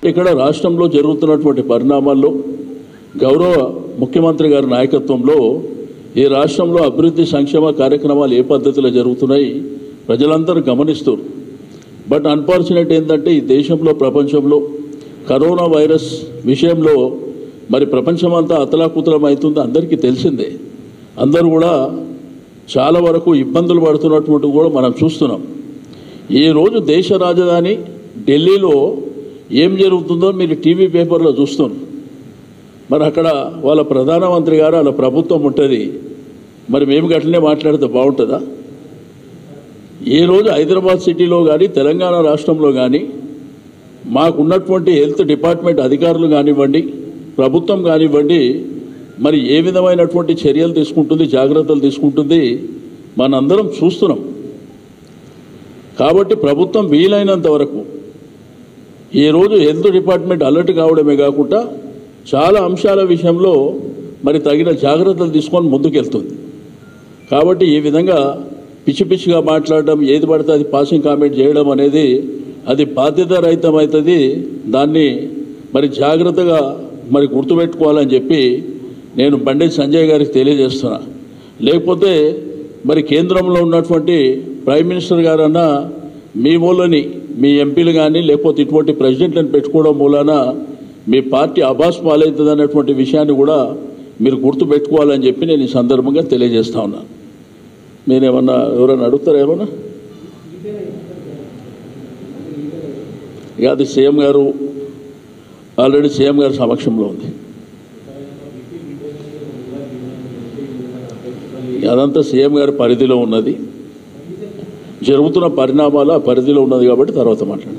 ఇక్కడ రాష్ట్రంలో జరుగుతున్నటువంటి పరిణామాల్లో గౌరవ ముఖ్యమంత్రి గారి నాయకత్వంలో ఈ రాష్ట్రంలో అభివృద్ధి సంక్షేమ కార్యక్రమాలు ఏ పద్ధతిలో జరుగుతున్నాయి ప్రజలందరూ గమనిస్తారు బట్ అన్ఫార్చునేట్ ఏంటంటే ఈ దేశంలో ప్రపంచంలో కరోనా వైరస్ విషయంలో మరి ప్రపంచమంతా అతలాకుతలం అవుతుందో అందరికీ తెలిసిందే అందరూ కూడా చాలా వరకు ఇబ్బందులు పడుతున్నటువంటి కూడా మనం చూస్తున్నాం ఈరోజు దేశ రాజధాని ఢిల్లీలో ఏం జరుగుతుందో మీరు టీవీ పేపర్లో చూస్తున్నారు మరి అక్కడ వాళ్ళ ప్రధానమంత్రి గారు వాళ్ళ ప్రభుత్వం ఉంటుంది మరి మేము గట్లనే మాట్లాడితే బాగుంటుందా ఈ రోజు హైదరాబాద్ సిటీలో కానీ తెలంగాణ రాష్ట్రంలో కానీ మాకున్నటువంటి హెల్త్ డిపార్ట్మెంట్ అధికారులు కానివ్వండి ప్రభుత్వం కానివ్వండి మరి ఏ విధమైనటువంటి చర్యలు తీసుకుంటుంది జాగ్రత్తలు తీసుకుంటుంది మనందరం చూస్తున్నాం కాబట్టి ప్రభుత్వం వీలైనంత వరకు ఈరోజు హెల్త్ డిపార్ట్మెంట్ అలర్ట్ కావడమే కాకుండా చాలా అంశాల విషయంలో మరి తగిన జాగ్రత్తలు తీసుకొని ముందుకెళ్తుంది కాబట్టి ఈ విధంగా పిచ్చి పిచ్చిగా మాట్లాడడం ఏది పడితే అది పాసింగ్ కామెంట్ చేయడం అనేది అది బాధ్యత రహితం అవుతుంది దాన్ని మరి జాగ్రత్తగా మరి గుర్తుపెట్టుకోవాలని చెప్పి నేను బండి సంజయ్ గారికి తెలియజేస్తున్నా లేకపోతే మరి కేంద్రంలో ఉన్నటువంటి ప్రైమ్ మినిస్టర్ గారన్నా మీ మూలని మీ ఎంపీలు కానీ లేకపోతే ఇటువంటి ప్రెసిడెంట్లను పెట్టుకోవడం మూలాన మీ పార్టీ అబాస్ పాలవుతుంది అన్నటువంటి విషయాన్ని కూడా మీరు గుర్తు పెట్టుకోవాలని చెప్పి నేను ఈ సందర్భంగా తెలియజేస్తా ఉన్నాను మీరేమన్నా ఎవరైనా అడుగుతారా ఏమన్నా ఇక అది సీఎం గారు ఆల్రెడీ సీఎం గారి సమక్షంలో ఉంది అదంతా సీఎం గారి పరిధిలో ఉన్నది జరుగుతున్న పరిణామాలు ఆ పరిధిలో ఉన్నది కాబట్టి తర్వాత మాట్లాడదాం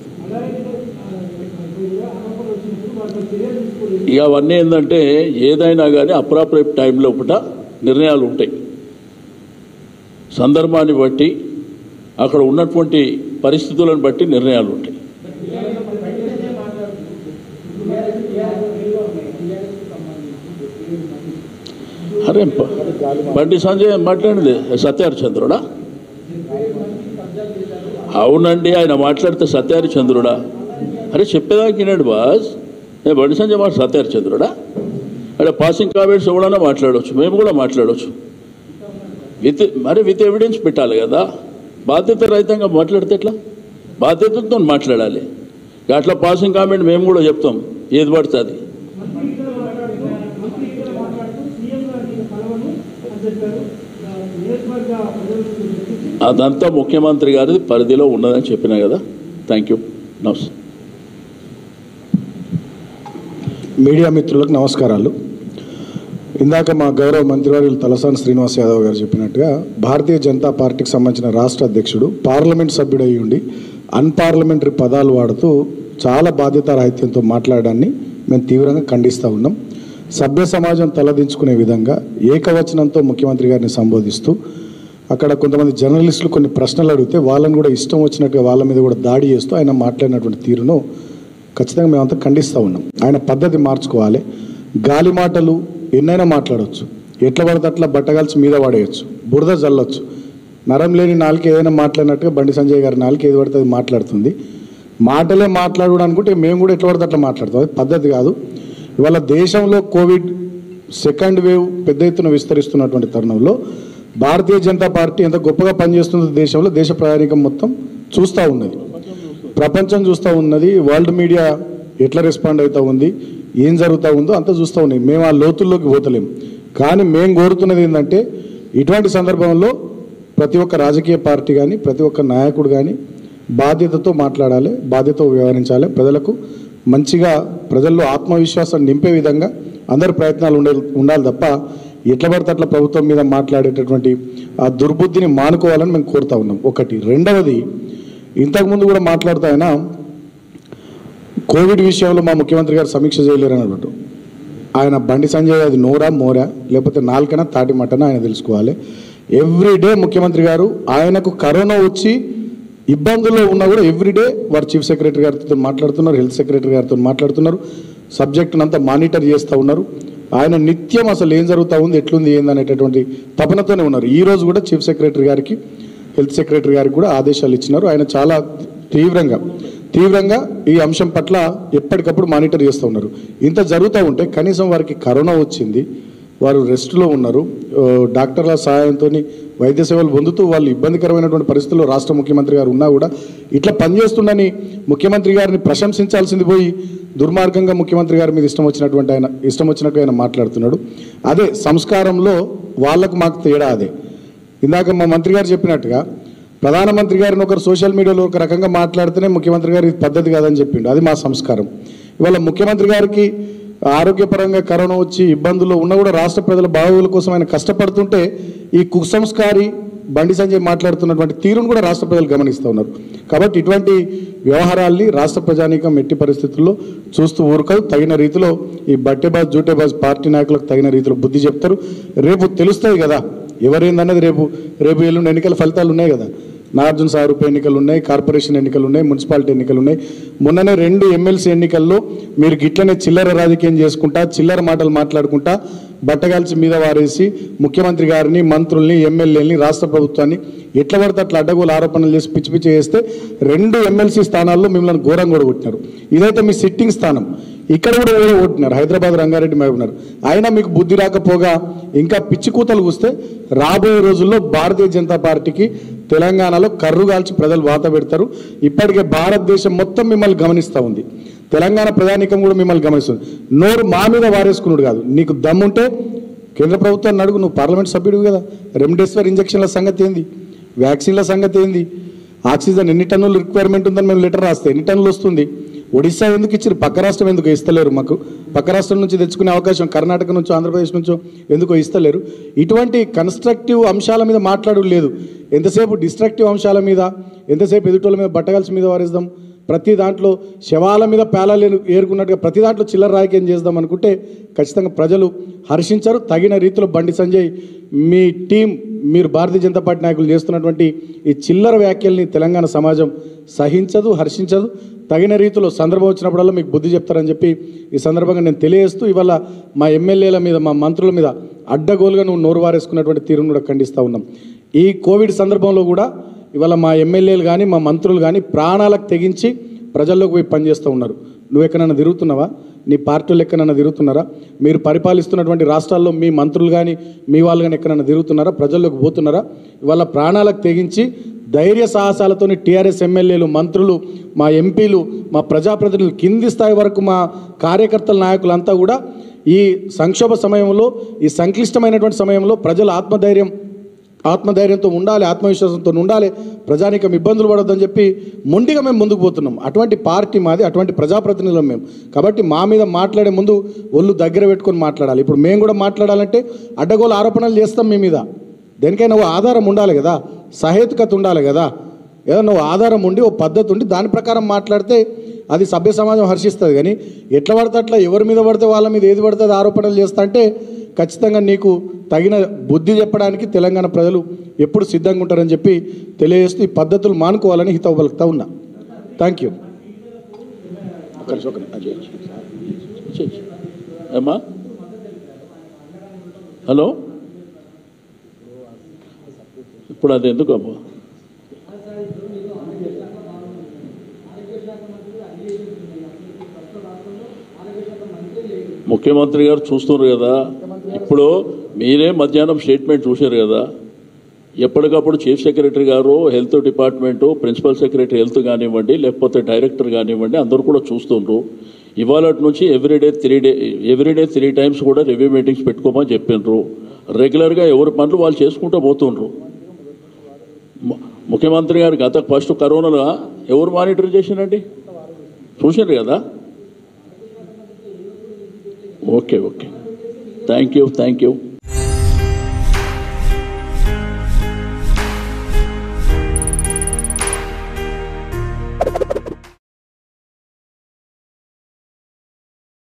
ఇక అవన్నీ ఏంటంటే ఏదైనా కానీ అప్రాపరేట్ టైంలో పూట నిర్ణయాలు ఉంటాయి సందర్భాన్ని బట్టి అక్కడ ఉన్నటువంటి పరిస్థితులను బట్టి నిర్ణయాలు ఉంటాయి అరే ప- బండి సంజయ్ మాట్లాడింది సత్యహరిచంద్రుడా అవునండి ఆయన మాట్లాడితే సత్యహరిచంద్రుడా అరే చెప్పేదానికి విన్నాడు బాస్ ఏ బండి సంజయ్ మాట సత్యహరిచంద్రుడా అరే పాసింగ్ కామెంట్స్ ఎవడన్నా మాట్లాడవచ్చు మేము కూడా మాట్లాడవచ్చు విత్ మరి విత్ ఎవిడెన్స్ పెట్టాలి కదా బాధ్యత రహితంగా మాట్లాడితే ఎట్లా బాధ్యతతో మాట్లాడాలి అట్లా పాసింగ్ కామెంట్ మేము కూడా చెప్తాం ఏది పడుతుంది అదంతా ముఖ్యమంత్రి గారి పరిధిలో ఉన్నదని చెప్పినా కదా థ్యాంక్ యూ నమస్తే మీడియా మిత్రులకు నమస్కారాలు ఇందాక మా గౌరవ మంత్రివర్యులు తలసాని శ్రీనివాస్ యాదవ్ గారు చెప్పినట్టుగా భారతీయ జనతా పార్టీకి సంబంధించిన రాష్ట్ర అధ్యక్షుడు పార్లమెంట్ సభ్యుడై ఉండి అన్పార్లమెంటరీ పదాలు వాడుతూ చాలా బాధ్యతారాహిత్యంతో మాట్లాడడాన్ని మేము తీవ్రంగా ఖండిస్తూ ఉన్నాం సభ్య సమాజం తలదించుకునే విధంగా ఏకవచనంతో ముఖ్యమంత్రి గారిని సంబోధిస్తూ అక్కడ కొంతమంది జర్నలిస్టులు కొన్ని ప్రశ్నలు అడిగితే వాళ్ళని కూడా ఇష్టం వచ్చినట్టుగా వాళ్ళ మీద కూడా దాడి చేస్తూ ఆయన మాట్లాడినటువంటి తీరును ఖచ్చితంగా మేమంతా ఖండిస్తూ ఉన్నాం ఆయన పద్ధతి మార్చుకోవాలి గాలి మాటలు ఎన్నైనా మాట్లాడవచ్చు ఎట్లా పడితే అట్లా బట్టగాల్చి మీద పడేయచ్చు బురద జల్లొచ్చు నరం లేని నాలుక ఏదైనా మాట్లాడినట్టుగా బండి సంజయ్ గారి నాలుక ఏది పడితే అది మాట్లాడుతుంది మాటలే మాట్లాడు అనుకుంటే మేము కూడా ఎట్లా పడితే అట్లా మాట్లాడతాం అది పద్ధతి కాదు ఇవాళ దేశంలో కోవిడ్ సెకండ్ వేవ్ పెద్ద ఎత్తున విస్తరిస్తున్నటువంటి తరుణంలో భారతీయ జనతా పార్టీ ఎంత గొప్పగా పనిచేస్తుందో దేశంలో దేశ ప్రయాణికం మొత్తం చూస్తూ ఉన్నది ప్రపంచం చూస్తూ ఉన్నది వరల్డ్ మీడియా ఎట్లా రెస్పాండ్ అవుతూ ఉంది ఏం జరుగుతూ ఉందో అంతా చూస్తూ ఉన్నాయి మేము ఆ లోతుల్లోకి పోతలేం కానీ మేము కోరుతున్నది ఏంటంటే ఇటువంటి సందర్భంలో ప్రతి ఒక్క రాజకీయ పార్టీ కానీ ప్రతి ఒక్క నాయకుడు కానీ బాధ్యతతో మాట్లాడాలి బాధ్యతతో వ్యవహరించాలి ప్రజలకు మంచిగా ప్రజల్లో ఆత్మవిశ్వాసం నింపే విధంగా అందరి ప్రయత్నాలు ఉండే ఉండాలి తప్ప ఎట్లా పడితే అట్లా ప్రభుత్వం మీద మాట్లాడేటటువంటి ఆ దుర్బుద్ధిని మానుకోవాలని మేము కోరుతా ఉన్నాం ఒకటి రెండవది ఇంతకుముందు కూడా మాట్లాడుతూ ఆయన కోవిడ్ విషయంలో మా ముఖ్యమంత్రి గారు సమీక్ష చేయలేరు అన్నట్టు ఆయన బండి సంజయ్ అది నోరా మోరా లేకపోతే నాలుకన తాటి మటన ఆయన తెలుసుకోవాలి ఎవ్రీ డే ముఖ్యమంత్రి గారు ఆయనకు కరోనా వచ్చి ఇబ్బందుల్లో ఉన్నా కూడా ఎవ్రీడే వారు చీఫ్ సెక్రటరీ గారితో మాట్లాడుతున్నారు హెల్త్ సెక్రటరీ గారితో మాట్లాడుతున్నారు సబ్జెక్టును అంతా మానిటర్ చేస్తూ ఉన్నారు ఆయన నిత్యం అసలు ఏం జరుగుతూ ఉంది ఎట్లుంది ఏంది అనేటటువంటి తపనతోనే ఉన్నారు ఈ రోజు కూడా చీఫ్ సెక్రటరీ గారికి హెల్త్ సెక్రటరీ గారికి కూడా ఆదేశాలు ఇచ్చినారు ఆయన చాలా తీవ్రంగా తీవ్రంగా ఈ అంశం పట్ల ఎప్పటికప్పుడు మానిటర్ చేస్తూ ఉన్నారు ఇంత జరుగుతూ ఉంటే కనీసం వారికి కరోనా వచ్చింది వారు రెస్ట్లో ఉన్నారు ఆ, డాక్టర్ల సహాయంతో వైద్య సేవలు పొందుతూ వాళ్ళు ఇబ్బందికరమైనటువంటి పరిస్థితుల్లో రాష్ట్ర ముఖ్యమంత్రి గారు ఉన్నా కూడా ఇట్లా పనిచేస్తుండని ముఖ్యమంత్రి గారిని ప్రశంసించాల్సింది పోయి దుర్మార్గంగా ముఖ్యమంత్రి గారి మీద ఇష్టం వచ్చినటువంటి ఆయన ఇష్టం వచ్చినట్టు ఆయన మాట్లాడుతున్నాడు అదే సంస్కారంలో వాళ్ళకు మాకు తేడా అదే ఇందాక మా మంత్రి గారు చెప్పినట్టుగా ప్రధానమంత్రి గారిని ఒకరు సోషల్ మీడియాలో ఒక రకంగా మాట్లాడితేనే ముఖ్యమంత్రి గారు ఇది పద్ధతి కాదని చెప్పిండు అది మా సంస్కారం ఇవాళ ముఖ్యమంత్రి గారికి ఆరోగ్యపరంగా కరోనా వచ్చి ఇబ్బందుల్లో ఉన్నా కూడా రాష్ట్ర ప్రజల బాగోగుల కోసం ఆయన కష్టపడుతుంటే ఈ కుసంస్కారి బండి సంజయ్ మాట్లాడుతున్నటువంటి తీరును కూడా రాష్ట్ర ప్రజలు గమనిస్తూ ఉన్నారు కాబట్టి ఇటువంటి వ్యవహారాల్ని రాష్ట్ర ప్రజానీకం ఎట్టి పరిస్థితుల్లో చూస్తూ ఊరుకదు తగిన రీతిలో ఈ బట్టెబాజ్ జూటేబాజ్ పార్టీ నాయకులకు తగిన రీతిలో బుద్ధి చెప్తారు రేపు తెలుస్తుంది కదా ఎవరేందన్నది రేపు రేపు ఎల్లుండి ఎన్నికల ఫలితాలు ఉన్నాయి కదా నాగార్జున సాగర్ ఉప ఎన్నికలు ఉన్నాయి కార్పొరేషన్ ఎన్నికలు ఉన్నాయి మున్సిపాలిటీ ఎన్నికలు ఉన్నాయి మొన్ననే రెండు ఎమ్మెల్సీ ఎన్నికల్లో మీరు గిట్లనే చిల్లర రాజకీయం చేసుకుంటా చిల్లర మాటలు మాట్లాడుకుంటా బట్టగాల్చి మీద వారేసి ముఖ్యమంత్రి గారిని మంత్రుల్ని ఎమ్మెల్యేలని రాష్ట్ర ప్రభుత్వాన్ని ఎట్లా పడితే అట్లా అడ్డగోలు ఆరోపణలు చేసి పిచ్చి పిచ్చి చేస్తే రెండు ఎమ్మెల్సీ స్థానాల్లో మిమ్మల్ని ఘోరంగా కూడా కొట్టినారు ఇదైతే మీ సిట్టింగ్ స్థానం ఇక్కడ కూడా వేరే ఓటున్నారు హైదరాబాద్ రంగారెడ్డి మహబూబ్నగర్ అయినా మీకు బుద్ధి రాకపోగా ఇంకా పిచ్చి కూతలు కూస్తే రాబోయే రోజుల్లో భారతీయ జనతా పార్టీకి తెలంగాణలో కర్రు కాల్చి ప్రజలు వాత పెడతారు ఇప్పటికే భారతదేశం మొత్తం మిమ్మల్ని గమనిస్తూ ఉంది తెలంగాణ ప్రజానీకం కూడా మిమ్మల్ని గమనిస్తుంది నోరు మా మీద వారేసుకున్నాడు కాదు నీకు దమ్ముంటే కేంద్ర ప్రభుత్వాన్ని అడుగు నువ్వు పార్లమెంట్ సభ్యుడు కదా రెమ్డెసివిర్ ఇంజక్షన్ల సంగతి ఏంది వ్యాక్సిన్ల సంగతి ఏంది ఆక్సిజన్ ఎన్ని టన్నులు రిక్వైర్మెంట్ ఉందని మేము లెటర్ రాస్తే ఎన్ని టన్నులు వస్తుంది ఒడిశా ఎందుకు ఇచ్చారు పక్క రాష్ట్రం ఎందుకు ఇస్తలేరు మాకు పక్క రాష్ట్రం నుంచి తెచ్చుకునే అవకాశం కర్ణాటక నుంచో ఆంధ్రప్రదేశ్ నుంచో ఎందుకో ఇస్తలేరు ఇటువంటి కన్స్ట్రక్టివ్ అంశాల మీద మాట్లాడు లేదు ఎంతసేపు డిస్ట్రక్టివ్ అంశాల మీద ఎంతసేపు ఎదుటోళ్ళ మీద బట్టగల్సి మీద వారిస్తాం ప్రతి దాంట్లో శవాల మీద పేలాలు ఏరు- ఏరుకున్నట్టుగా ప్రతి దాంట్లో చిల్లర రాజకీయం చేద్దాం అనుకుంటే ఖచ్చితంగా ప్రజలు హర్షించరు తగిన రీతిలో బండి సంజయ్ మీ టీం మీరు భారతీయ జనతా పార్టీ నాయకులు చేస్తున్నటువంటి ఈ చిల్లర వ్యాఖ్యల్ని తెలంగాణ సమాజం సహించదు హర్షించదు తగిన రీతిలో సందర్భం వచ్చినప్పుడల్లా మీకు బుద్ధి చెప్తారని చెప్పి ఈ సందర్భంగా నేను తెలియజేస్తూ ఇవాళ మా ఎమ్మెల్యేల మీద మా మంత్రుల మీద అడ్డగోలుగా నువ్వు నోరు వారేసుకున్నటువంటి తీరును కూడా ఖండిస్తూ ఉన్నాం ఈ కోవిడ్ సందర్భంలో కూడా ఇవాళ మా ఎమ్మెల్యేలు కానీ మా మంత్రులు కానీ ప్రాణాలకు తెగించి ప్రజల్లోకి పోయి పనిచేస్తూ ఉన్నారు నువ్వు ఎక్కడైనా తిరుగుతున్నావా నీ పార్టీలు ఎక్కడైనా తిరుగుతున్నారా మీరు పరిపాలిస్తున్నటువంటి రాష్ట్రాల్లో మీ మంత్రులు కానీ మీ వాళ్ళు కానీ ఎక్కడైనా తిరుగుతున్నారా ప్రజల్లోకి పోతున్నారా ఇవాళ ప్రాణాలకు తెగించి ధైర్య సాహసాలతోని టీఆర్ఎస్ ఎమ్మెల్యేలు మంత్రులు మా ఎంపీలు మా ప్రజాప్రతినిధులు కింది స్థాయి వరకు మా కార్యకర్తల నాయకులంతా కూడా ఈ సంక్షోభ సమయంలో ఈ సంక్లిష్టమైనటువంటి సమయంలో ప్రజల ఆత్మధైర్యం ఆత్మధైర్యంతో ఉండాలి ఆత్మవిశ్వాసంతో ఉండాలి ప్రజానికం ఇబ్బందులు పడొద్దని చెప్పి మొండిగా మేము ముందుకు పోతున్నాం అటువంటి పార్టీ మాది అటువంటి ప్రజాప్రతినిధులం మేము కాబట్టి మా మీద మాట్లాడే ముందు ఒళ్ళు దగ్గర పెట్టుకొని మాట్లాడాలి ఇప్పుడు మేము కూడా మాట్లాడాలంటే అడ్డగోలు ఆరోపణలు చేస్తాం మీ మీద దేనికైనా ఓ ఆధారం ఉండాలి కదా సహేతుకత ఉండాలి కదా ఏదన్నా ఓ ఆధారం ఉండి ఓ పద్ధతి ఉండి దాని ప్రకారం మాట్లాడితే అది సభ్య సమాజం హర్షిస్తుంది కానీ ఎట్లా పడితే అట్లా ఎవరి మీద పడితే వాళ్ళ మీద ఏది పడితే అది ఆరోపణలు చేస్తా అంటే ఖచ్చితంగా నీకు తగిన బుద్ధి చెప్పడానికి తెలంగాణ ప్రజలు ఎప్పుడు సిద్ధంగా ఉంటారని చెప్పి తెలియజేస్తూ ఈ పద్ధతులు మానుకోవాలని హితవు పలుకుతా ఉన్నా థ్యాంక్ యూ ఏమ్మా హలో ఇప్పుడు అది ఎందుకు అమ్మా ముఖ్యమంత్రి గారు చూస్తున్నారు కదా ఇప్పుడు మీరే మధ్యాహ్నం స్టేట్మెంట్ చూశారు కదా ఎప్పటికప్పుడు చీఫ్ సెక్రటరీ గారు health department principal secretary health కానివ్వండి లేకపోతే డైరెక్టర్ కానివ్వండి అందరూ కూడా చూస్తుండ్రు ఇవాళ నుంచి everyday three day everyday three times కూడా రివ్యూ మీటింగ్స్ పెట్టుకోమని చెప్పిండ్రు రెగ్యులర్గా ఎవరి పనులు వాళ్ళు చేసుకుంటూ పోతుండ్రు ము- ముఖ్యమంత్రి గారు గత ఫస్ట్ కరోనాలో ఎవరు మానిటర్ చేసినండి చూసారు కదా okay okay thank you thank you